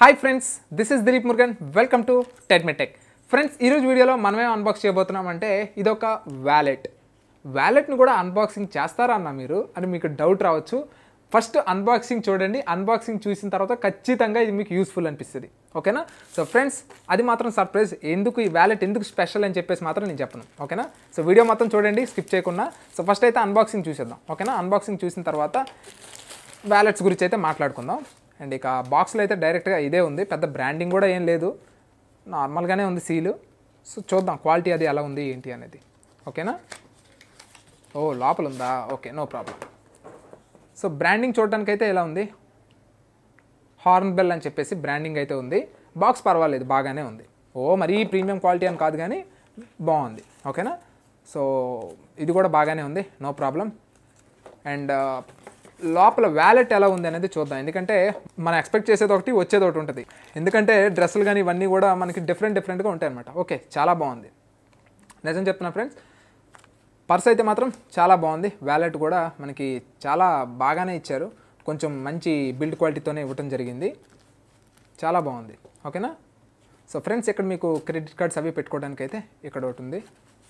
hi friends this is Dilip Murugan welcome to టెక్మెటెక్ friends ఈరోజు వీడియోలో మనమే అన్బాక్స్ చేయబోతున్నాం అంటే ఇదొక వ్యాలెట్ వ్యాలెట్ని కూడా అన్బాక్సింగ్ చేస్తారా అన్న మీరు అని మీకు డౌట్ రావచ్చు ఫస్ట్ అన్బాక్సింగ్ చూడండి అన్బాక్సింగ్ చూసిన తర్వాత ఖచ్చితంగా ఇది మీకు యూస్ఫుల్ అనిపిస్తుంది ఓకేనా సో ఫ్రెండ్స్ అది మాత్రం సర్ప్రైజ్ ఎందుకు ఈ వ్యాలెట్ ఎందుకు స్పెషల్ అని చెప్పేసి మాత్రం నేను చెప్పను ఓకేనా సో వీడియో మొత్తం చూడండి స్కిప్ చేయకుండా సో ఫస్ట్ అయితే అన్బాక్సింగ్ చూసేద్దాం ఓకేనా అన్బాక్సింగ్ చూసిన తర్వాత వ్యాలెట్స్ గురించి అయితే మాట్లాడుకుందాం అండ్ ఇక బాక్స్లో అయితే డైరెక్ట్గా ఇదే ఉంది పెద్ద బ్రాండింగ్ కూడా ఏం లేదు నార్మల్గానే ఉంది సీలు సో చూద్దాం క్వాలిటీ అది ఎలా ఉంది ఏంటి అనేది ఓకేనా ఓ లోపల ఉందా okay no problem so branding చూడడానికి అయితే ఎలా ఉంది హార్న్ బెల్ అని చెప్పేసి బ్రాండింగ్ అయితే ఉంది బాక్స్ పర్వాలేదు బాగానే ఉంది ఓ మరీ ప్రీమియం క్వాలిటీ అని కాదు కానీ బాగుంది ఓకేనా సో ఇది కూడా బాగానే ఉంది నో ప్రాబ్లం అండ్ లోపల వ్యాలెట్ ఎలా ఉంది అనేది చూద్దాం ఎందుకంటే మనం ఎక్స్పెక్ట్ చేసేది ఒకటి వచ్చేది ఒకటి ఉంటుంది ఎందుకంటే డ్రెస్సులు కానీ ఇవన్నీ కూడా మనకి డిఫరెంట్ డిఫరెంట్గా ఉంటాయి అనమాట ఓకే చాలా బాగుంది నిజం చెప్తున్నా ఫ్రెండ్స్ పర్స్ అయితే మాత్రం చాలా బాగుంది వ్యాలెట్ కూడా మనకి చాలా బాగానే ఇచ్చారు కొంచెం మంచి బిల్డ్ క్వాలిటీతోనే ఇవ్వటం జరిగింది చాలా బాగుంది ఓకేనా సో ఫ్రెండ్స్ ఇక్కడ మీకు క్రెడిట్ కార్డ్స్ అవి పెట్టుకోవడానికి అయితే ఇక్కడ ఒకటి ఉంది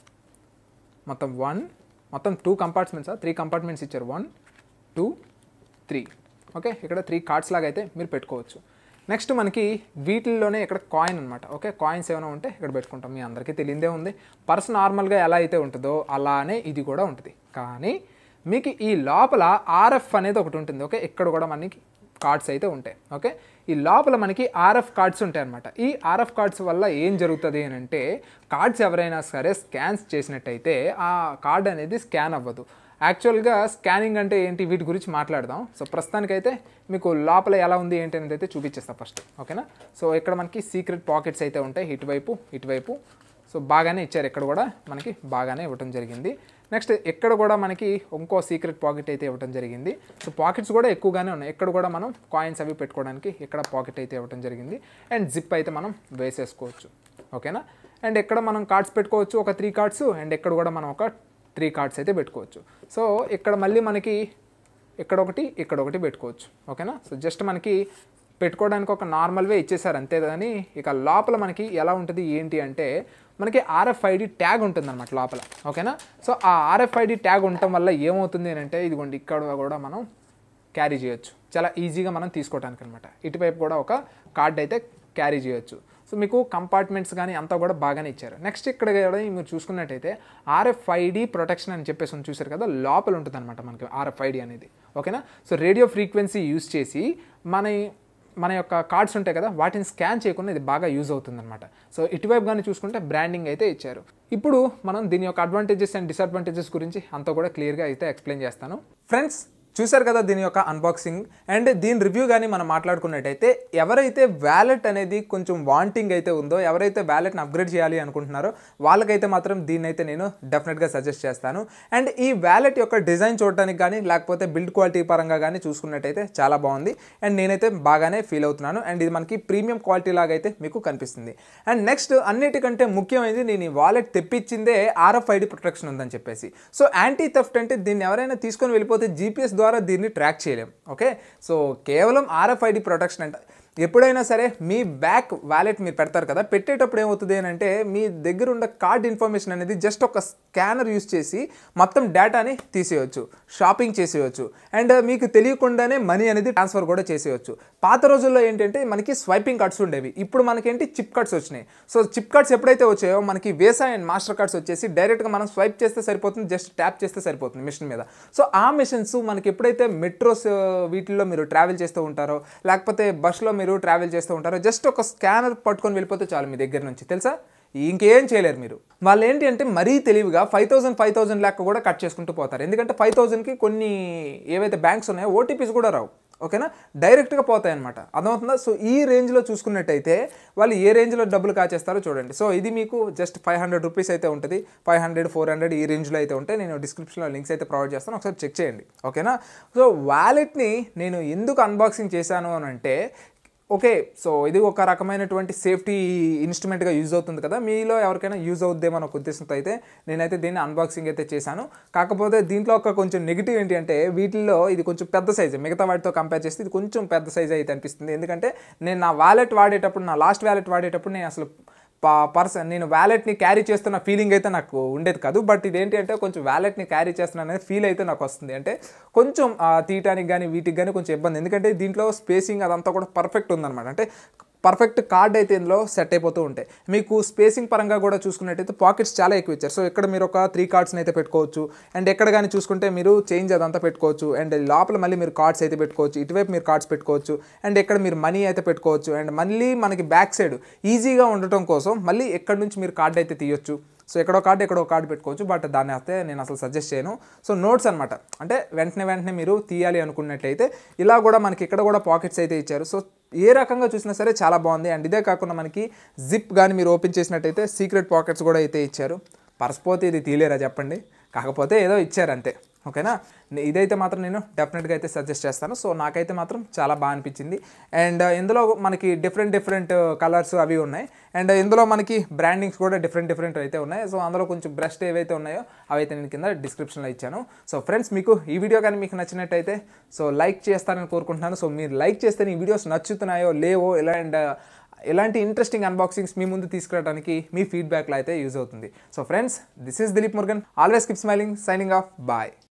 మొత్తం వన్ మొత్తం టూ కంపార్ట్మెంట్స్ త్రీ కంపార్ట్మెంట్స్ ఇచ్చారు వన్ టూ త్రీ ఓకే ఇక్కడ త్రీ కార్డ్స్ లాగా అయితే మీరు పెట్టుకోవచ్చు నెక్స్ట్ మనకి వీటిల్లోనే ఇక్కడ కాయిన్ అనమాట ఓకే కాయిన్స్ ఏమైనా ఉంటే ఇక్కడ పెట్టుకుంటాం మీ అందరికీ తెలియదే ఉంది పర్స్ నార్మల్గా ఎలా అయితే ఉంటుందో అలానే ఇది కూడా ఉంటుంది కానీ మీకు ఈ లోపల ఆర్ఎఫ్ అనేది ఒకటి ఉంటుంది ఓకే ఇక్కడ కూడా మనకి కార్డ్స్ అయితే ఉంటాయి ఓకే ఈ లోపల మనకి ఆర్ఎఫ్ కార్డ్స్ ఉంటాయి అనమాట ఈ ఆర్ఎఫ్ కార్డ్స్ వల్ల ఏం జరుగుతుంది అని అంటే కార్డ్స్ ఎవరైనా సరే స్కాన్స్ చేసినట్టయితే ఆ కార్డ్ అనేది స్కాన్ అవ్వదు యాక్చువల్గా స్కానింగ్ అంటే ఏంటి వీటి గురించి మాట్లాడదాం సో ప్రస్తుతానికైతే మీకు లోపల ఎలా ఉంది ఏంటి అనేది అయితే చూపించేస్తా ఫస్ట్ ఓకేనా సో ఇక్కడ మనకి సీక్రెట్ పాకెట్స్ అయితే ఉంటాయి ఇటువైపు ఇటువైపు సో బాగానే ఇచ్చారు ఇక్కడ కూడా మనకి బాగానే ఇవ్వటం జరిగింది నెక్స్ట్ ఇక్కడ కూడా మనకి ఇంకో సీక్రెట్ పాకెట్ అయితే ఇవ్వటం జరిగింది సో పాకెట్స్ కూడా ఎక్కువగానే ఉన్నాయి ఇక్కడ కూడా మనం కాయిన్స్ అవి పెట్టుకోవడానికి ఇక్కడ పాకెట్ అయితే ఇవ్వటం జరిగింది అండ్ జిప్ అయితే మనం వేసేసుకోవచ్చు ఓకేనా అండ్ ఇక్కడ మనం కార్డ్స్ పెట్టుకోవచ్చు ఒక త్రీ కార్డ్స్ అండ్ ఇక్కడ కూడా మనం ఒక త్రీ కార్డ్స్ అయితే పెట్టుకోవచ్చు సో ఇక్కడ మళ్ళీ మనకి ఇక్కడ ఒకటి ఇక్కడ ఒకటి పెట్టుకోవచ్చు ఓకేనా సో జస్ట్ మనకి పెట్టుకోవడానికి ఒక నార్మల్ వే ఇచ్చేసారు అంతే కానీ ఇక లోపల మనకి ఎలా ఉంటుంది ఏంటి అంటే మనకి ఆర్ఎఫ్ఐడి ట్యాగ్ ఉంటుందన్నమాట లోపల ఓకేనా సో ఆ ఆర్ఎఫ్ఐడి ట్యాగ్ ఉండటం వల్ల ఏమవుతుంది అని అంటే ఇదిగోండి ఇక్కడ కూడా మనం క్యారీ చేయొచ్చు చాలా ఈజీగా మనం తీసుకోవడానికి అనమాట ఇటువైపు కూడా ఒక కార్డ్ అయితే క్యారీ చేయొచ్చు సో మీకు కంపార్ట్మెంట్స్ కానీ అంతా కూడా బాగానే ఇచ్చారు నెక్స్ట్ ఇక్కడ కూడా మీరు చూసుకున్నట్టయితే ఆర్ఎఫ్ఐడి ప్రొటెక్షన్ అని చెప్పేసి ఉంది చూసారు కదా లోపల ఉంటుంది అనమాట మనకి ఆర్ఎఫ్ఐడి అనేది ఓకేనా సో రేడియో ఫ్రీక్వెన్సీ యూస్ చేసి మన మన యొక్క కార్డ్స్ ఉంటాయి కదా వాటిని స్కాన్ చేయకుండా ఇది బాగా యూజ్ అవుతుందన్నమాట సో ఇటువైపు కానీ చూసుకుంటే బ్రాండింగ్ అయితే ఇచ్చారు ఇప్పుడు మనం దీని యొక్క అడ్వాంటేజెస్ అండ్ డిసడ్వాంటేజెస్ గురించి అంతా కూడా క్లియర్గా అయితే ఎక్స్ప్లెయిన్ చేస్తాను ఫ్రెండ్స్ చూశారు కదా దీని యొక్క అన్బాక్సింగ్ అండ్ దీని రివ్యూ కానీ మనం మాట్లాడుకున్నట్టయితే ఎవరైతే వ్యాలెట్ అనేది కొంచెం వాంటింగ్ అయితే ఉందో ఎవరైతే వ్యాలెట్ని అప్గ్రేడ్ చేయాలి అనుకుంటున్నారో వాళ్ళకైతే మాత్రం దీన్ని అయితే నేను డెఫినెట్గా సజెస్ట్ చేస్తాను అండ్ ఈ వ్యాలెట్ యొక్క డిజైన్ చూడడానికి కానీ లేకపోతే బిల్డ్ క్వాలిటీ పరంగా కానీ చూసుకున్నట్టయితే చాలా బాగుంది అండ్ నేనైతే బాగానే ఫీల్ అవుతున్నాను అండ్ ఇది మనకి ప్రీమియం క్వాలిటీ లాగా అయితే మీకు కనిపిస్తుంది అండ్ నెక్స్ట్ అన్నిటికంటే ముఖ్యమైనది నేను ఈ వాలెట్ తెప్పించిందే ఆర్ఎఫ్ఐడి ప్రొటెక్షన్ ఉందని చెప్పేసి సో యాంటీ థెఫ్ట్ అంటే దీన్ని ఎవరైనా తీసుకొని వెళ్ళిపోతే జీపీఎస్ ద్వారా దీన్ని ట్రాక్ చేయలేం ఓకే సో కేవలం ఆర్ఎఫ్ఐడి ప్రొటెక్షన్ అంట ఎప్పుడైనా సరే మీ బ్యాక్ వ్యాలెట్ మీరు పెడతారు కదా పెట్టేటప్పుడు ఏమవుతుంది అని అంటే మీ దగ్గర ఉన్న కార్డ్ ఇన్ఫర్మేషన్ అనేది జస్ట్ ఒక స్కానర్ యూస్ చేసి మొత్తం డేటాని తీసేయచ్చు షాపింగ్ చేసేయచ్చు అండ్ మీకు తెలియకుండానే మనీ అనేది ట్రాన్స్ఫర్ కూడా చేసేయచ్చు పాత రోజుల్లో ఏంటంటే మనకి స్వైపింగ్ కార్డ్స్ ఉండేవి ఇప్పుడు మనకేంటి చిప్ కార్డ్స్ వచ్చినాయి సో చిప్ కార్డ్స్ ఎప్పుడైతే వచ్చాయో మనకి వేసా అండ్ మాస్టర్ కార్డ్స్ వచ్చేసి డైరెక్ట్గా మనం స్వైప్ చేస్తే సరిపోతుంది జస్ట్ ట్యాప్ చేస్తే సరిపోతుంది మిషన్ మీద సో ఆ మిషన్స్ మనకి ఎప్పుడైతే మెట్రోస్ వీటిల్లో మీరు ట్రావెల్ చేస్తూ ఉంటారో లేకపోతే బస్లో మీరు ట్రావెల్ చేస్తూ ఉంటారో జస్ట్ ఒక స్కానర్ పట్టుకొని వెళ్ళిపోతే చాలు మీ దగ్గర నుంచి తెలుసా ఇంకేం చేయలేరు మీరు వాళ్ళు ఏంటి అంటే మరీ తెలివిగా ఫైవ్ థౌసండ్ ఫైవ్ థౌసండ్ లెక్క కూడా కట్ చేసుకుంటూ పోతారు ఎందుకంటే ఫైవ్ థౌసండ్కి కొన్ని ఏవైతే బ్యాంక్స్ ఉన్నాయో ఓటీపీస్ కూడా రావు ఓకేనా డైరెక్ట్గా పోతాయి అనమాట అర్థమవుతుందా సో ఈ రేంజ్లో చూసుకున్నట్టయితే వాళ్ళు ఏ రేంజ్లో డబ్బులు కాచేస్తారో చూడండి సో ఇది మీకు జస్ట్ ఫైవ్ హండ్రెడ్ రూపీస్ అయితే ఉంటుంది ఫైవ్ హండ్రెడ్ ఫోర్ హండ్రెడ్ ఈ రేంజ్లో అయితే ఉంటాయి నేను డిస్క్రిప్షన్లో లింక్స్ అయితే ప్రొవైడ్ చేస్తాను ఒకసారి చెక్ చేయండి ఓకేనా సో వ్యాలెట్ని నేను ఎందుకు అన్బాక్సింగ్ చేశాను అని అంటే ఓకే సో ఇది ఒక రకమైనటువంటి సేఫ్టీ ఇన్స్ట్రుమెంట్గా యూజ్ అవుతుంది కదా మీలో ఎవరికైనా యూజ్ అవుద్దేమో అనే ఒక ఉద్దేశంతో అయితే నేనైతే దీన్ని అన్బాక్సింగ్ అయితే చేశాను కాకపోతే దీంట్లో ఒక కొంచెం నెగిటివ్ ఏంటి అంటే వీటిల్లో ఇది కొంచెం పెద్ద సైజు మిగతా వాటితో కంపేర్ చేస్తే ఇది కొంచెం పెద్ద సైజ్ అయితే అనిపిస్తుంది ఎందుకంటే నేను నా వ్యాలెట్ వాడేటప్పుడు నా లాస్ట్ వ్యాలెట్ వాడేటప్పుడు నేను అసలు పర్సన్ నేను వ్యాలెట్ని క్యారీ చేస్తున్న ఫీలింగ్ అయితే నాకు ఉండేది కాదు బట్ ఇదేంటి అంటే కొంచెం వ్యాలెట్ని క్యారీ చేస్తున్నా అనేది ఫీల్ అయితే నాకు వస్తుంది అంటే కొంచెం ఆ, తీయటానికి కానీ వీటికి కానీ కొంచెం ఇబ్బంది ఎందుకంటే దీంట్లో స్పేసింగ్ అదంతా కూడా పర్ఫెక్ట్ ఉందన్నమాట అంటే పర్ఫెక్ట్ కార్డ్ అయితే ఇందులో సెట్ అయిపోతూ ఉంటాయి మీకు స్పేసింగ్ పరంగా కూడా చూసుకున్నట్టయితే పాకెట్స్ చాలా ఎక్కువ ఇచ్చారు సో ఇక్కడ మీరు ఒక త్రీ కార్డ్స్ని అయితే పెట్టుకోవచ్చు అండ్ ఎక్కడ కానీ చూసుకుంటే మీరు చేంజ్ అదంతా పెట్టుకోవచ్చు అండ్ లోపల మళ్ళీ మీరు కార్డ్స్ అయితే పెట్టుకోవచ్చు ఇటువైపు మీరు కార్డ్స్ పెట్టుకోవచ్చు అండ్ ఇక్కడ మీరు మనీ అయితే పెట్టుకోవచ్చు అండ్ మళ్ళీ మనకి బ్యాక్ సైడ్ ఈజీగా ఉండటం కోసం మళ్ళీ ఎక్కడి నుంచి మీరు కార్డ్ అయితే తీయొచ్చు సో ఎక్కడో కార్డు ఎక్కడో కార్డు పెట్టుకోవచ్చు బట్ దాన్ని అయితే నేను అసలు సజెస్ట్ చేయను సో నోట్స్ అనమాట అంటే వెంటనే వెంటనే మీరు తీయాలి అనుకున్నట్లయితే ఇలా కూడా మనకి ఇక్కడ కూడా పాకెట్స్ అయితే ఇచ్చారు సో ఏ రకంగా చూసినా సరే చాలా బాగుంది అండ్ ఇదే కాకుండా మనకి జిప్ కానీ మీరు ఓపెన్ చేసినట్టయితే సీక్రెట్ పాకెట్స్ కూడా అయితే ఇచ్చారు పరస్పోతే ఇది తీలేరా చెప్పండి కాకపోతే ఏదో ఇచ్చారు అంతే ఓకేనా నే- ఇదైతే మాత్రం నేను డెఫినెట్గా అయితే సజెస్ట్ చేస్తాను సో నాకైతే మాత్రం చాలా బాగా అనిపించింది అండ్ ఇందులో మనకి డిఫరెంట్ డిఫరెంట్ కలర్స్ అవి ఉన్నాయి అండ్ ఇందులో మనకి బ్రాండింగ్స్ కూడా డిఫరెంట్ డిఫరెంట్ అయితే ఉన్నాయి సో అందులో కొంచెం బ్రస్ట్ ఏవైతే ఉన్నాయో అవైతే నేను కింద డిస్క్రిప్షన్లో ఇచ్చాను సో ఫ్రెండ్స్ మీకు ఈ వీడియో కానీ మీకు నచ్చినట్టయితే సో లైక్ చేస్తారని కోరుకుంటున్నాను సో మీరు లైక్ చేస్తే ఈ వీడియోస్ నచ్చుతున్నాయో లేవో ఇలా అండ్ ఎలాంటి ఇంట్రెస్టింగ్ అన్బాక్సింగ్స్ మీ ముందు తీసుకురావడానికి మీ ఫీడ్బ్యాక్లో అయితే యూజ్ అవుతుంది so friends this is Dilip Murugan always keep smiling signing off bye